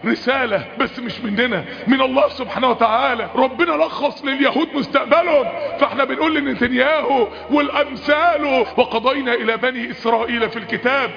رسالة بس مش مننا من الله سبحانه وتعالى ربنا لخص لليهود مستقبلهم فاحنا بنقول لنتنياهو والامثال وقضينا الى بني اسرائيل في الكتاب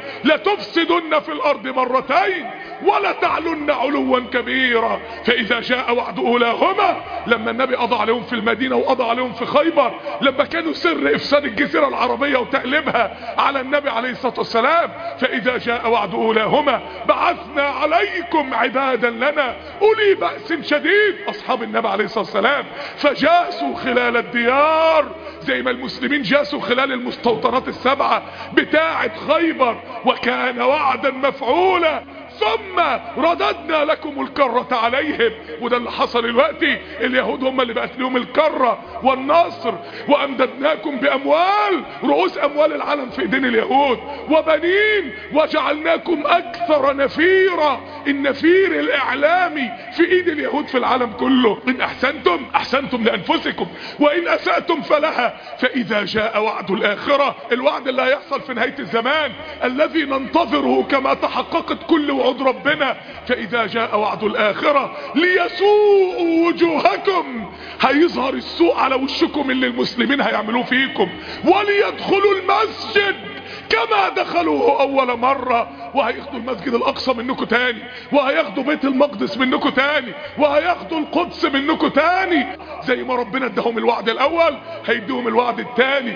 لتفسدن في الارض مرتين ولا تعلن علوا كبيرا فاذا جاء وعد اولاهما لما النبي قضى عليهم في المدينة وقضى عليهم في خيبر لما كانوا سر افساد الجزيرة العربية وتقلبها على النبي عليه الصلاة والسلام فاذا جاء وعد اولاهما بعثنا عليكم عبادا لنا اولي بأس شديد اصحاب النبي عليه الصلاة والسلام فجاسوا خلال الديار زي ما المسلمين جاسوا خلال المستوطنات السبعة بتاعة خيبر وكان وعدا مفعولا ثم رددنا لكم الكرة عليهم وده اللي حصل دلوقتي اليهود هم اللي بقت لهم الكرة والنصر وامددناكم باموال رؤوس اموال العالم في ايدين اليهود وبنين وجعلناكم اكثر نفيرا النفير الاعلامي في ايد اليهود في العالم كله ان احسنتم احسنتم لانفسكم وان اسأتم فلها فاذا جاء وعد الاخرة الوعد اللي هيحصل في نهاية الزمان الذي ننتظره كما تحققت كل وعود ربنا فاذا جاء وعد الاخرة ليسوءوا وجوهكم هيظهر السوء على وشكم اللي المسلمين هيعملوه فيكم وليدخلوا المسجد كما دخلوه اول مرة وهياخدوا المسجد الاقصى منكم تاني وهياخدوا بيت المقدس منكم تاني وهياخدوا القدس منكم تاني زي ما ربنا اداهم الوعد الاول هيديهم الوعد التاني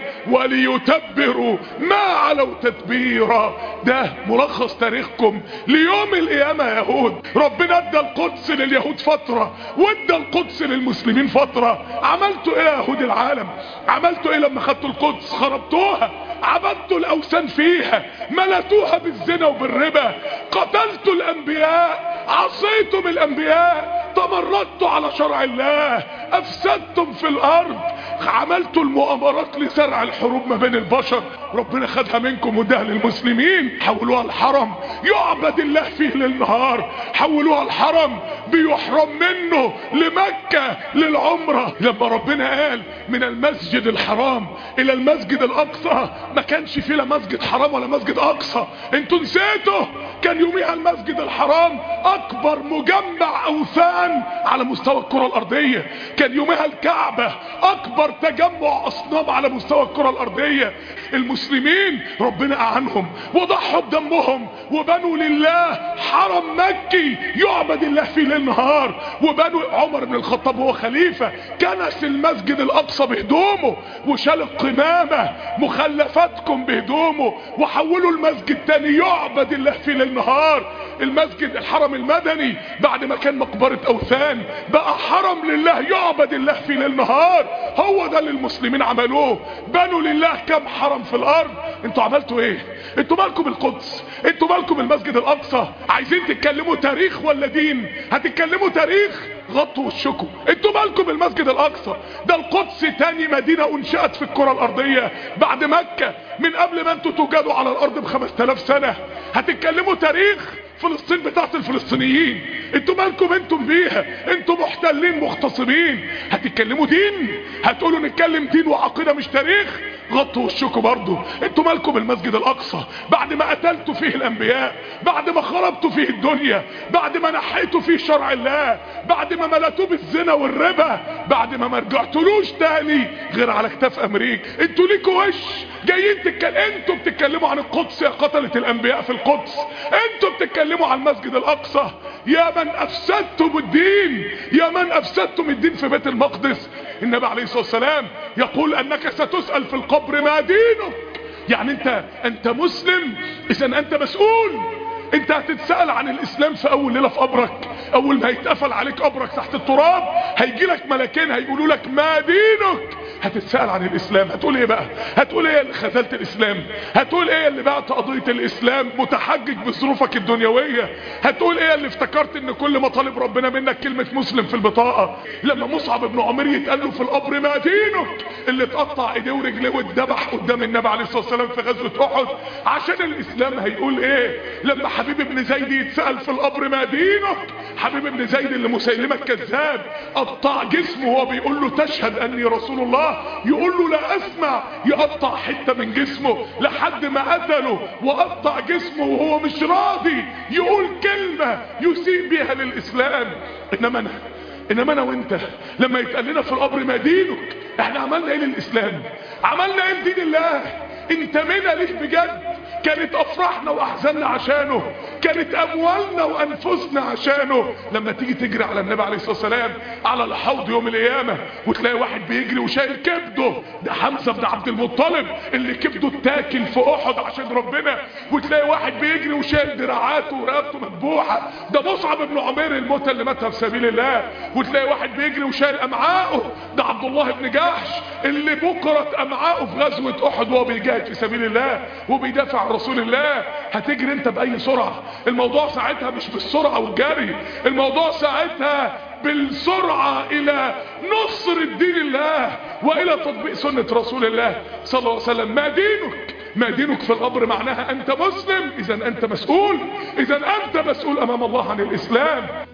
وليتبروا ما علوا تتبيرا ده ملخص تاريخكم ليوم القيامة يا يهود ربنا ادى القدس لليهود فترة وادى القدس للمسلمين فترة عملتوا ايه يا يهود العالم عملتوا ايه لما خدتوا القدس خربتوها عبدتوا الاوثان فيها ملتوها بالزنا وبالربا قتلتوا الانبياء عصيتم الانبياء تمردتوا على شرع الله افسدتم في الارض عملتوا المؤامرات لزرع الحروب ما بين البشر ربنا خدها منكم واداها للمسلمين حولوها الحرم يعبد الله فيه للنهار حولوها الحرم بيحرم منه لمكة للعمرة لما ربنا قال من المسجد الحرام الى المسجد الاقصى ما كانش فيه لا مسجد حرام ولا مسجد اقصى انتوا نسيتوا كان يوميها المسجد الحرام اكبر مجمع اوثان على مستوى الكرة الارضية كان يوميها الكعبة اكبر تجمع اصنام على مستوى الكرة الارضية المسلمين ربنا اعنهم وضحوا بدمهم وبنوا لله حرم مكي يعبد الله فيه ليل نهار وبنوا عمر بن الخطاب هو خليفة كنس المسجد الاقصى بهدومه وشال القمامة مخلفاتكم بهدومه وحولوا المسجد تاني يعبد الله فيه ليل نهار المسجد الحرم المدني بعد ما كان مقبرة اوثان بقى حرم لله يعبد الله فيه ليل نهار هو ده اللي المسلمين عملوه بنوا لله كم حرم في الارض انتوا عملتوا ايه انتوا مالكم القدس انتوا مالكم المسجد الاقصى عايزين تتكلموا تاريخ ولا دين هتتكلموا تاريخ غطوا وشكم انتوا مالكم المسجد الاقصى ده القدس تاني مدينة انشأت في الكرة الارضية بعد مكة من قبل ما انتوا توجدوا على الارض بخمس تلاف سنة هتتكلموا تاريخ فلسطين بتاعت الفلسطينيين انتوا مالكم انتم بيها انتوا محتلين مغتصبين هتتكلموا دين هتقولوا نتكلم دين وعقيدة مش تاريخ غطوا وشكم برضو انتوا مالكم المسجد الاقصى بعد ما قتلتوا فيه الانبياء بعد ما خربتوا فيه الدنيا بعد ما نحيتوا فيه شرع الله بعد ما ملتوه بالزنا والربا بعد ما ما رجعتلوش تاني غير على كتاف امريكا انتوا ليكوا وش جايين تتكلم انتوا بتتكلموا عن القدس يا قتلة الانبياء في القدس انتوا بتتكلموا عن المسجد الاقصى يا من افسدتم الدين يا من افسدتم الدين في بيت المقدس النبي عليه الصلاة والسلام يقول انك ستسأل في القبر ما دينك يعني انت انت مسلم اذا انت مسؤول انت هتتسأل عن الاسلام في اول ليلة في قبرك اول ما يتقفل عليك قبرك تحت التراب هيجي لك ملكين هيقولوا لك ما دينك هتتسأل عن الاسلام هتقول ايه بقى هتقول ايه اللي خذلت الاسلام هتقول ايه اللي بعت قضية الاسلام متحجج بظروفك الدنيوية هتقول ايه اللي افتكرت ان كل مطالب ربنا منك كلمة مسلم في البطاقة لما مصعب بن عمر يتقال له في القبر ما دينك اللي اتقطع ايديه ورجليه واتذبح قدام النبي عليه الصلاة والسلام في غزوة احد عشان الاسلام هيقول ايه لما حبيب ابن زيد يتسأل في القبر ما دينك حبيب ابن زيد اللي مسيلمة الكذاب قطع جسمه وهو بيقول له تشهد اني رسول الله الله يقول له لا اسمع يقطع حتة من جسمه لحد ما قتله وقطع جسمه وهو مش راضي يقول كلمة يسيء بها للاسلام انما انا انما انا وانت لما يتقال لنا في القبر ما دينك احنا عملنا ايه للاسلام عملنا ايه لدين الله انتمينا ليه بجد كانت افراحنا واحزاننا عشانه كانت اموالنا وانفسنا عشانه لما تيجي تجري على النبي عليه الصلاه والسلام على الحوض يوم القيامه وتلاقي واحد بيجري وشايل كبده ده حمزه بن عبد المطلب اللي كبده اتاكل في احد عشان ربنا وتلاقي واحد بيجري وشايل دراعاته ورقبته مذبوحه ده مصعب بن عمير الموتى اللي ماتها في سبيل الله وتلاقي واحد بيجري وشايل امعاءه ده عبد الله بن جحش اللي بكرت امعاءه في غزوه احد وهو بيجاهد في سبيل الله وبيدافع عن رسول الله هتجري انت باي سرعه الموضوع ساعتها مش بالسرعه والجري الموضوع ساعتها بالسرعه الى نصر الدين الله والى تطبيق سنه رسول الله صلى الله عليه وسلم ما دينك ما دينك في القبر معناها انت مسلم اذا انت مسؤول اذا انت مسؤول امام الله عن الاسلام